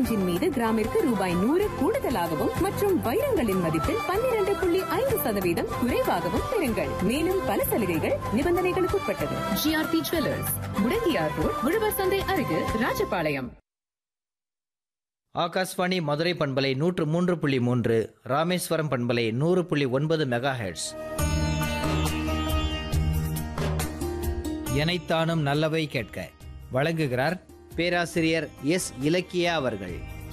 பர்னிச்சரின் மீது கிராமிற்கு ரூபாய் நூறு கூடுதலாகவும் மற்றும் வைரங்களின் மதிப்பில் பன்னிரண்டு புள்ளி ஐந்து சதவீதம் குறைவாகவும் பெறுங்கள் மேலும் பல சலுகைகள் நிபந்தனைகளுக்கு உட்பட்டது ஜிஆர்பி ஜுவல்லர்ஸ் முடங்கியார் ரோட் உழவர் சந்தை அருகில் ராஜபாளையம் ஆகாஷ்வாணி மதுரை பண்பலை நூற்று மூன்று புள்ளி மூன்று ராமேஸ்வரம் பண்பலை நூறு புள்ளி ஒன்பது மெகா ஹெர்ட்ஸ் எனைத்தானும் நல்லவை கேட்க வழங்குகிறார் பேராசிரியர் எஸ் இலக்கியா அவர்கள்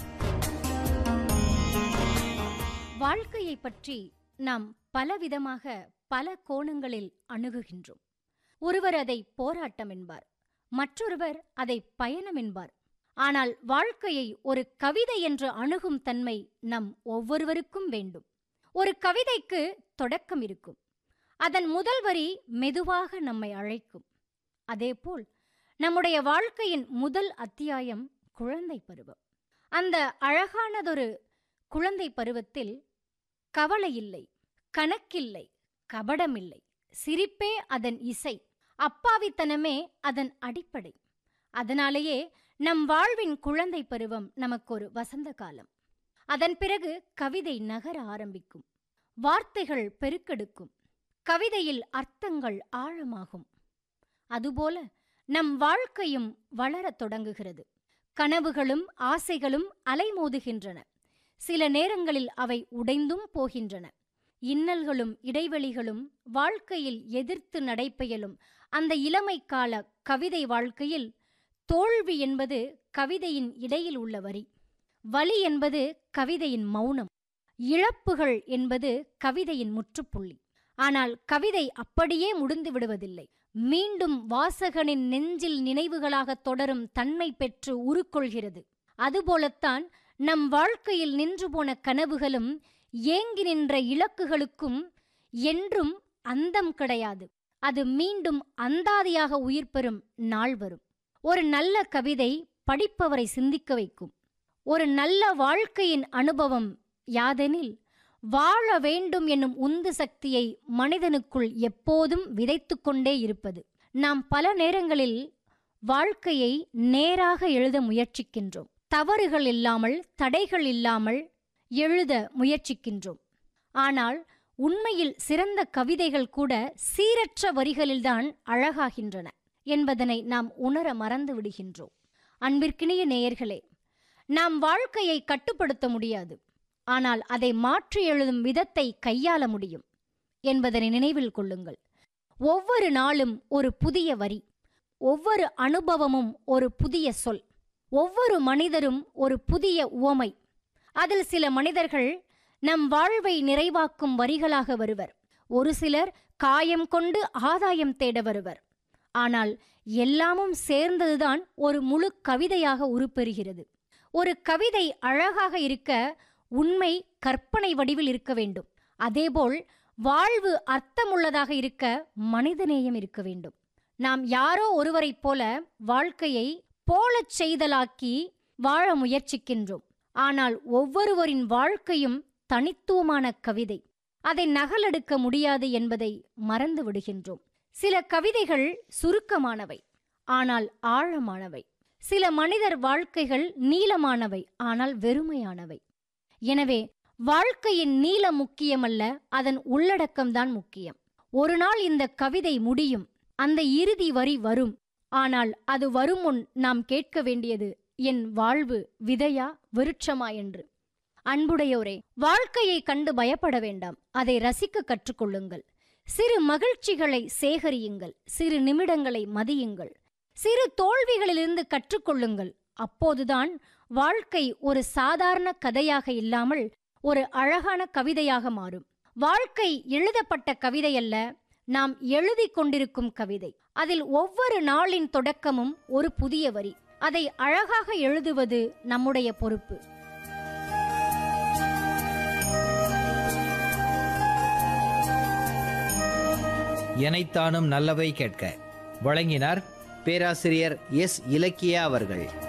வாழ்க்கையை பற்றி நாம் பலவிதமாக பல கோணங்களில் அணுகுகின்றோம் ஒருவர் அதை போராட்டம் என்பார் மற்றொருவர் அதை பயணம் என்பார் ஆனால் வாழ்க்கையை ஒரு கவிதை என்று அணுகும் தன்மை நம் ஒவ்வொருவருக்கும் வேண்டும் ஒரு கவிதைக்கு தொடக்கம் இருக்கும் அதன் முதல் வரி மெதுவாக நம்மை அழைக்கும் அதேபோல் நம்முடைய வாழ்க்கையின் முதல் அத்தியாயம் குழந்தை பருவம் அந்த அழகானதொரு குழந்தை பருவத்தில் கவலை இல்லை கணக்கில்லை கபடமில்லை சிரிப்பே அதன் இசை அப்பாவித்தனமே அதன் அடிப்படை அதனாலேயே நம் வாழ்வின் குழந்தை பருவம் நமக்கு ஒரு வசந்த காலம் அதன் பிறகு கவிதை நகர ஆரம்பிக்கும் வார்த்தைகள் பெருக்கெடுக்கும் கவிதையில் அர்த்தங்கள் ஆழமாகும் அதுபோல நம் வாழ்க்கையும் வளரத் தொடங்குகிறது கனவுகளும் ஆசைகளும் அலைமோதுகின்றன சில நேரங்களில் அவை உடைந்தும் போகின்றன இன்னல்களும் இடைவெளிகளும் வாழ்க்கையில் எதிர்த்து நடைபெயலும் அந்த இளமை கால கவிதை வாழ்க்கையில் தோல்வி என்பது கவிதையின் இடையில் உள்ள வரி வலி என்பது கவிதையின் மௌனம் இழப்புகள் என்பது கவிதையின் முற்றுப்புள்ளி ஆனால் கவிதை அப்படியே முடிந்து விடுவதில்லை மீண்டும் வாசகனின் நெஞ்சில் நினைவுகளாக தொடரும் தன்மை பெற்று உருக்கொள்கிறது அதுபோலத்தான் நம் வாழ்க்கையில் நின்று போன கனவுகளும் ஏங்கி நின்ற இலக்குகளுக்கும் என்றும் அந்தம் கிடையாது அது மீண்டும் அந்தாதியாக உயிர் பெறும் நாள் வரும் ஒரு நல்ல கவிதை படிப்பவரை சிந்திக்க வைக்கும் ஒரு நல்ல வாழ்க்கையின் அனுபவம் யாதெனில் வாழ வேண்டும் என்னும் உந்து சக்தியை மனிதனுக்குள் எப்போதும் விதைத்து கொண்டே இருப்பது நாம் பல நேரங்களில் வாழ்க்கையை நேராக எழுத முயற்சிக்கின்றோம் தவறுகள் இல்லாமல் தடைகள் இல்லாமல் எழுத முயற்சிக்கின்றோம் ஆனால் உண்மையில் சிறந்த கவிதைகள் கூட சீரற்ற வரிகளில்தான் அழகாகின்றன என்பதனை நாம் உணர மறந்து விடுகின்றோம் அன்பிற்கினிய நேயர்களே நாம் வாழ்க்கையை கட்டுப்படுத்த முடியாது ஆனால் அதை மாற்றி எழுதும் விதத்தை கையாள முடியும் என்பதனை நினைவில் கொள்ளுங்கள் ஒவ்வொரு நாளும் ஒரு புதிய வரி ஒவ்வொரு அனுபவமும் ஒரு புதிய சொல் ஒவ்வொரு மனிதரும் ஒரு புதிய உவமை அதில் சில மனிதர்கள் நம் வாழ்வை நிறைவாக்கும் வரிகளாக வருவர் ஒரு சிலர் காயம் கொண்டு ஆதாயம் தேட வருவர் ஆனால் எல்லாமும் சேர்ந்ததுதான் ஒரு முழு கவிதையாக உருப்பெறுகிறது ஒரு கவிதை அழகாக இருக்க உண்மை கற்பனை வடிவில் இருக்க வேண்டும் அதேபோல் வாழ்வு அர்த்தமுள்ளதாக இருக்க மனிதநேயம் இருக்க வேண்டும் நாம் யாரோ ஒருவரைப் போல வாழ்க்கையை போலச் செய்தலாக்கி வாழ முயற்சிக்கின்றோம் ஆனால் ஒவ்வொருவரின் வாழ்க்கையும் தனித்துவமான கவிதை அதை நகலெடுக்க முடியாது என்பதை மறந்து விடுகின்றோம் சில கவிதைகள் சுருக்கமானவை ஆனால் ஆழமானவை சில மனிதர் வாழ்க்கைகள் நீளமானவை ஆனால் வெறுமையானவை எனவே வாழ்க்கையின் நீளம் முக்கியமல்ல அதன் உள்ளடக்கம்தான் முக்கியம் ஒரு நாள் இந்த கவிதை முடியும் அந்த இறுதி வரி வரும் ஆனால் அது வரும் முன் நாம் கேட்க வேண்டியது என் வாழ்வு விதையா விருட்சமா என்று அன்புடையோரே வாழ்க்கையை கண்டு பயப்பட வேண்டாம் அதை ரசிக்க கற்றுக்கொள்ளுங்கள் சிறு மகிழ்ச்சிகளை சேகரியுங்கள் சிறு நிமிடங்களை மதியுங்கள் சிறு தோல்விகளிலிருந்து கற்றுக்கொள்ளுங்கள் அப்போதுதான் வாழ்க்கை ஒரு சாதாரண கதையாக இல்லாமல் ஒரு அழகான கவிதையாக மாறும் வாழ்க்கை எழுதப்பட்ட கவிதை அல்ல நாம் எழுதி கொண்டிருக்கும் கவிதை அதில் ஒவ்வொரு நாளின் தொடக்கமும் ஒரு புதிய வரி அதை அழகாக எழுதுவது நம்முடைய பொறுப்பு எனைத்தானும் நல்லவை கேட்க வழங்கினார் பேராசிரியர் எஸ் இலக்கியா அவர்கள்